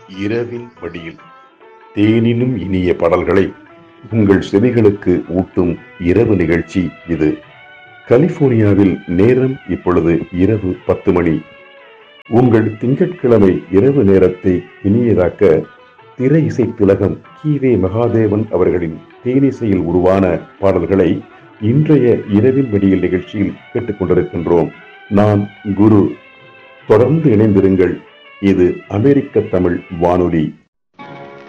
இரவின் வடியில் தேனினும் இனிய பாடல்களை உங்கள் செவிகளுக்கு ஊட்டும் இரவு நிகழ்ச்சி இது கலிபோர்னியாவில் நேரம் இப்பொழுது இரவு பத்து மணி உங்கள் திங்கட்கிழமை இரவு நேரத்தை இனியதாக்க திரை இசை திலகம் கீவே மகாதேவன் அவர்களின் தேனிசையில் உருவான பாடல்களை இன்றைய இரவின் வெடியில் நிகழ்ச்சியில் கேட்டுக்கொண்டிருக்கின்றோம் நான் குரு தொடர்ந்து இணைந்திருங்கள் இது அமெரிக்க தமிழ் வானொலி